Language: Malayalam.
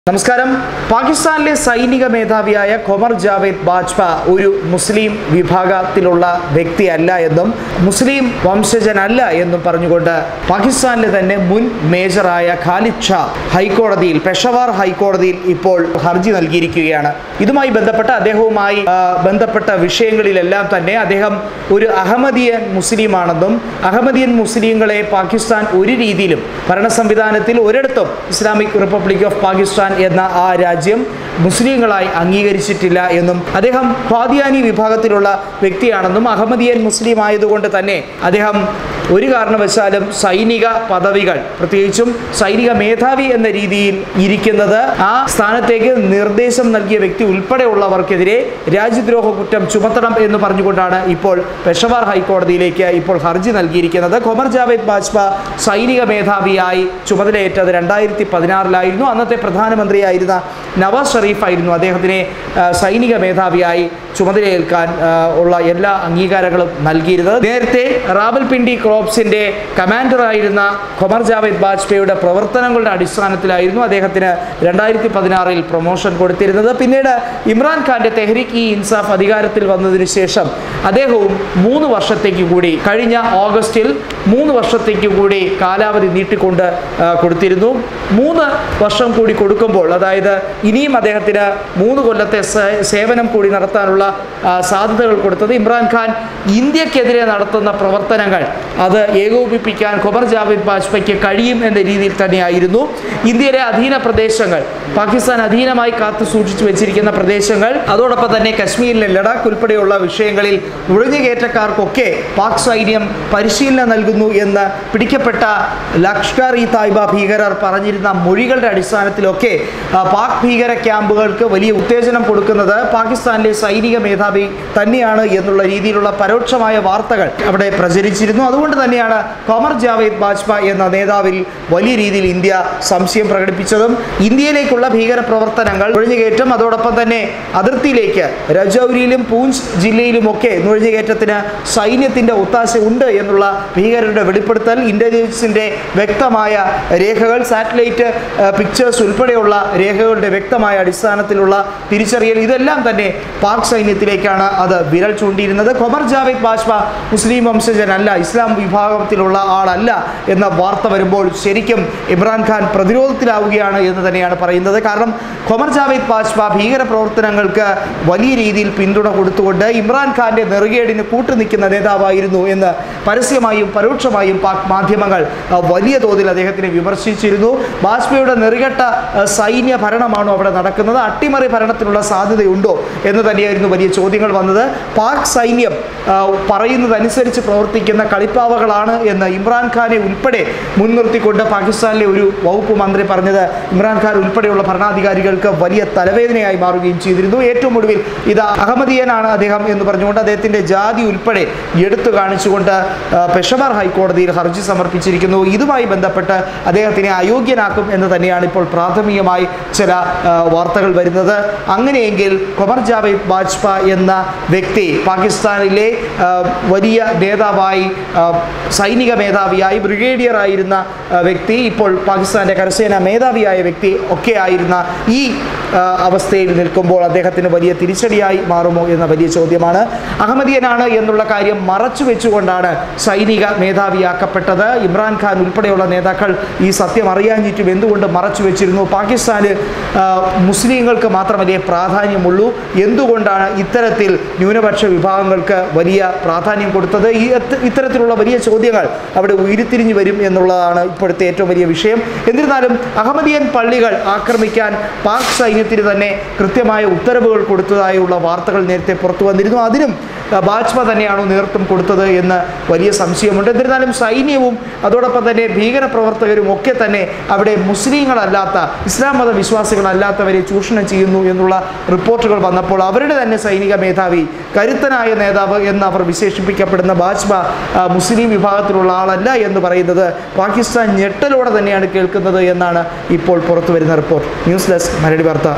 നമസ്കാരം പാകിസ്ഥാനിലെ സൈനിക മേധാവിയായ ഖൊമർ ജാവേദ് ബാജ്പ ഒരു മുസ്ലിം വിഭാഗത്തിലുള്ള വ്യക്തിയല്ല എന്നും മുസ്ലിം വംശജനല്ല എന്നും പറഞ്ഞുകൊണ്ട് പാകിസ്ഥാനിലെ തന്നെ മുൻ മേജറായ ഖാലിദ് ഷാ ഹൈക്കോടതിയിൽ പെഷവാർ ഹൈക്കോടതിയിൽ ഇപ്പോൾ ഹർജി നൽകിയിരിക്കുകയാണ് ഇതുമായി ബന്ധപ്പെട്ട അദ്ദേഹവുമായി ആ, ബന്ധപ്പെട്ട വിഷയങ്ങളിലെല്ലാം തന്നെ അദ്ദേഹം ഒരു അഹമ്മദിയൻ മുസ്ലിമാണെന്നും അഹമ്മദിയൻ മുസ്ലിങ്ങളെ പാകിസ്ഥാൻ ഒരു രീതിയിലും ഭരണ സംവിധാനത്തിൽ ഒരിടത്തും ഇസ്ലാമിക് റിപ്പബ്ലിക് ഓഫ് പാകിസ്ഥാൻ എന്ന ആ രാജ്യം മുസ്ലിങ്ങളായി അംഗീകരിച്ചിട്ടില്ല എന്നും അദ്ദേഹം ഖാദിയാനി വിഭാഗത്തിലുള്ള വ്യക്തിയാണെന്നും അഹമ്മദിയൻ മുസ്ലിം ആയതുകൊണ്ട് തന്നെ അദ്ദേഹം ഒരു കാരണവശാലും സൈനിക പദവികൾ പ്രത്യേകിച്ചും സൈനിക മേധാവി എന്ന രീതിയിൽ ഇരിക്കുന്നത് ആ സ്ഥാനത്തേക്ക് നിർദ്ദേശം നൽകിയ വ്യക്തി ഉൾപ്പെടെയുള്ളവർക്കെതിരെ രാജ്യദ്രോഹ കുറ്റം ചുമത്തണം എന്ന് പറഞ്ഞുകൊണ്ടാണ് ഇപ്പോൾ പെഷവാർ ഹൈക്കോടതിയിലേക്ക് ഇപ്പോൾ ഹർജി നൽകിയിരിക്കുന്നത് ഖൊമർ ജാവേദ് ബാജ്പ സൈനിക മേധാവിയായി ചുമതലയേറ്റത് രണ്ടായിരത്തി പതിനാറിലായിരുന്നു അന്നത്തെ പ്രധാനമന്ത്രിയായിരുന്ന നവാസ് ഷെറീഫ് ആയിരുന്നു അദ്ദേഹത്തിനെ ആ, സൈനിക മേധാവിയായി ചുമതലയേൽക്കാൻ ആ, ഉള്ള എല്ലാ അംഗീകാരങ്ങളും നൽകിയിരുന്നത് നേരത്തെ റാവൽപിണ്ടി ക്രോപ്സിന്റെ കമാൻഡറായിരുന്ന ഖൊമർ ജാവേദ് ബാജ്പേയിയുടെ പ്രവർത്തനങ്ങളുടെ അടിസ്ഥാനത്തിലായിരുന്നു അദ്ദേഹത്തിന് രണ്ടായിരത്തി പതിനാറിൽ പ്രൊമോഷൻ കൊടുത്തിരുന്നത് പിന്നീട് ഇമ്രാൻഖാന്റെ തെഹ്രിക് ഇ ഇൻസാഫ് അധികാരത്തിൽ വന്നതിന് ശേഷം അദ്ദേഹവും മൂന്ന് വർഷത്തേക്ക് കൂടി കഴിഞ്ഞ ഓഗസ്റ്റിൽ മൂന്ന് വർഷത്തേക്ക് കൂടി കാലാവധി നീട്ടിക്കൊണ്ട് ആ, കൊടുത്തിരുന്നു മൂന്ന് വർഷം കൂടി കൊടുക്കുമ്പോൾ അതായത് ഇനിയും അദ്ദേഹത്തിന് മൂന്ന് കൊല്ലത്തെ സേ- സേവനം കൂടി നടത്താനുള്ള ആ, സാധ്യതകൾ കൊടുത്തത് ഇമ്രാൻഖാൻ ഇന്ത്യക്കെതിരെ നടത്തുന്ന പ്രവർത്തനങ്ങൾ അത് ഏകോപിപ്പിക്കാൻ ഖൊബർ ജാവേദ് ബാജ്പയ്ക്ക് കഴിയും എന്ന രീതിയിൽ തന്നെയായിരുന്നു ഇന്ത്യയിലെ അധീന പ്രദേശങ്ങൾ പാകിസ്ഥാൻ അധീനമായി കാത്തു സൂക്ഷിച്ചു വെച്ചിരിക്കുന്ന പ്രദേശങ്ങൾ അതോടൊപ്പം തന്നെ കശ്മീരിലെ ലഡാക്ക് ഉൾപ്പെടെയുള്ള വിഷയങ്ങളിൽ നുഴഞ്ഞുകയറ്റക്കാർക്കൊക്കെ പാക് സൈന്യം പരിശീലനം നൽകുന്നു എന്ന് പിടിക്കപ്പെട്ട ലഷ്കർ ഇ തായ്ബ ഭീകരർ പറഞ്ഞിരുന്ന മൊഴികളുടെ അടിസ്ഥാനത്തിലൊക്കെ ആ, പാക് ഭീകര ക്യാമ്പുകൾക്ക് വലിയ ഉത്തേജനം കൊടുക്കുന്നത് പാകിസ്ഥാനിലെ സൈനിക മേധാവി തന്നെയാണ് എന്നുള്ള രീതിയിലുള്ള പരോക്ഷമായ വാർത്തകൾ അവിടെ പ്രചരിച്ചിരുന്നു അതുകൊണ്ട് തന്നെയാണ് ഖമർ ജാവേദ് ബാജ്പ എന്ന നേതാവിൽ വലിയ രീതിയിൽ ഇന്ത്യ സംശയം പ്രകടിപ്പിച്ചതും ഇന്ത്യയിലേക്കുള്ള ഭീകര പ്രവർത്തനങ്ങൾ നുഴഞ്ഞുകയറ്റം അതോടൊപ്പം തന്നെ അതിർത്തിയിലേക്ക് രജൌരിയിലും പൂഞ്ച് ജില്ലയിലുമൊക്കെ നുഴഞ്ഞുകയറ്റത്തിന് സൈന്യത്തിന്റെ ഒത്താശ ഉണ്ട് എന്നുള്ള ഭീകരരുടെ വെളിപ്പെടുത്തൽ ഇന്റലിജൻസിന്റെ വ്യക്തമായ രേഖകൾ സാറ്റലൈറ്റ് പിക്ചേഴ്സ് ഉൾപ്പെടെയുള്ള രേഖകളുടെ വ്യക്തമായ അടിസ്ഥാനത്തിലുള്ള തിരിച്ചറിയൽ ഇതെല്ലാം തന്നെ പാക് സൈന്യത്തിലേക്കാണ് അത് വിരൽ ചൂണ്ടിയിരുന്നത് ഖൊമർ ജാവേദ് ബാജ്പ മുസ്ലിം വംശജനല്ല ഇസ്ലാം വിഭാഗത്തിലുള്ള ആളല്ല എന്ന വാർത്ത വരുമ്പോൾ ശരിക്കും ഇമ്രാൻഖാൻ പ്രതിരോധത്തിലാവുകയാണ് എന്ന് തന്നെയാണ് പറയുന്നത് കാരണം ഖൊമർ ജാവേദ് ബാജ്പ ഭീകര പ്രവർത്തനങ്ങൾക്ക് വലിയ രീതിയിൽ പിന്തുണ കൊടുത്തുകൊണ്ട് ഇമ്രാൻഖാന്റെ നെറുകേടിന് കൂട്ടുനിൽക്കുന്ന നേതാവായിരുന്നു എന്ന് പരസ്യമായും പരോക്ഷമായും പാക് മാധ്യമങ്ങൾ ആ, വലിയ തോതിൽ അദ്ദേഹത്തിനെ വിമർശിച്ചിരുന്നു ബാജ്പയുടെ നെറുകെട്ട ആ, സൈന്യ ഭരണമാണോ അവിടെ നടക്കുന്നത് അട്ടിമറി ഭരണത്തിനുള്ള സാധ്യതയുണ്ടോ എന്ന് തന്നെയായിരുന്നു വലിയ ചോദ്യങ്ങൾ വന്നത് പാക് സൈന്യം ആ, പറയുന്നതനുസരിച്ച് പ്രവർത്തിക്കുന്ന കളിപ്പാവകളാണ് എന്ന് ഇമ്രാൻഖാനെ ഉൾപ്പെടെ മുൻനിർത്തിക്കൊണ്ട് പാകിസ്ഥാനിലെ ഒരു വകുപ്പ് മന്ത്രി പറഞ്ഞത് ഇമ്രാൻഖാൻ ഉൾപ്പെടെയുള്ള ഭരണാധികാരികൾക്ക് വലിയ തലവേദനയായി മാറുകയും ചെയ്തിരുന്നു ഏറ്റവും ഒടുവിൽ ഇത് അഹമ്മദിയനാണ് അദ്ദേഹം എന്ന് പറഞ്ഞുകൊണ്ട് അദ്ദേഹത്തിൻ്റെ ജാതി ഉൾപ്പെടെ എടുത്തു കാണിച്ചുകൊണ്ട് ആ, പെഷവാർ ഹൈക്കോടതിയിൽ ഹർജി സമർപ്പിച്ചിരിക്കുന്നു ഇതുമായി ബന്ധപ്പെട്ട് അദ്ദേഹത്തിനെ അയോഗ്യനാക്കും എന്ന് തന്നെയാണ് ഇപ്പോൾ പ്രാഥമികമായി ചില ആ, വാർത്തകൾ വരുന്നത് അങ്ങനെയെങ്കിൽ ഖൊമർ ജാവേദ് ബാജ്പ എന്ന വ്യക്തി പാകിസ്ഥാനിലെ ആ, വലിയ നേതാവായി ആ, സൈനിക മേധാവിയായി ബ്രിഗേഡിയർ ആയിരുന്ന ആ, വ്യക്തി ഇപ്പോൾ പാകിസ്ഥാന്റെ കരസേന മേധാവിയായ വ്യക്തി ഒക്കെ ആയിരുന്ന ഈ ആ, അവസ്ഥയിൽ നിൽക്കുമ്പോൾ അദ്ദേഹത്തിന് വലിയ തിരിച്ചടിയായി മാറുമോ എന്ന വലിയ ചോദ്യമാണ് അഹമ്മദിയനാണ് എന്നുള്ള കാര്യം മറച്ചു വെച്ചുകൊണ്ടാണ് സൈനിക മേധാവിയാക്കപ്പെട്ടത് ഇമ്രാൻഖാൻ ഉൾപ്പെടെയുള്ള നേതാക്കൾ ഈ സത്യം അറിയാഞ്ഞിട്ടും എന്തുകൊണ്ട് മറച്ചു വെച്ചിരുന്നു പാകിസ്ഥാന് ആ, മുസ്ലിങ്ങൾക്ക് മാത്രമല്ലേ പ്രാധാന്യമുള്ളൂ എന്തുകൊണ്ടാണ് ഇത്തരത്തിൽ ന്യൂനപക്ഷ വിഭാഗങ്ങൾക്ക് വലിയ പ്രാധാന്യം കൊടുത്തത് ഈ ഇത് ഇത്തരത്തിലുള്ള വലിയ ചോദ്യങ്ങൾ അവിടെ ഉയരിത്തിരിഞ്ഞു വരും എന്നുള്ളതാണ് ഇപ്പോഴത്തെ ഏറ്റവും വലിയ വിഷയം എന്നിരുന്നാലും അഹമ്മദിയൻ പള്ളികൾ ആക്രമിക്കാൻ പാക് സൈന്യത്തിന് തന്നെ കൃത്യമായ ഉത്തരവുകൾ കൊടുത്തതായുള്ള വാർത്തകൾ നേരത്തെ പുറത്തു വന്നിരുന്നു അതിനും ആ, ബാജ്പ തന്നെയാണോ നേതൃത്വം കൊടുത്തത് എന്ന് വലിയ സംശയമുണ്ട് എന്നിരുന്നാലും സൈന്യവും അതോടൊപ്പം തന്നെ ഭീകരപ്രവർത്തകരും ഒക്കെ തന്നെ അവിടെ മുസ്ലിങ്ങളല്ലാത്ത ഇസ്ലാം മത വിശ്വാസികളല്ലാത്തവരെ ചൂഷണം ചെയ്യുന്നു എന്നുള്ള റിപ്പോർട്ടുകൾ വന്നപ്പോൾ അവരുടെ തന്നെ സൈനിക മേധാവി കരുത്തനായ നേതാവ് എന്ന് അവർ വിശേഷിപ്പിക്കപ്പെടുന്ന ബാജ്പ ആ, മുസ്ലിം വിഭാഗത്തിലുള്ള ആളല്ല എന്ന് പറയുന്നത് പാകിസ്ഥാൻ ഞെട്ടലോടെ തന്നെയാണ് കേൾക്കുന്നത് എന്നാണ് ഇപ്പോൾ പുറത്തു വരുന്ന റിപ്പോർട്ട് ന്യൂസ് ഡെസ്ക് മരടി വാർത്ത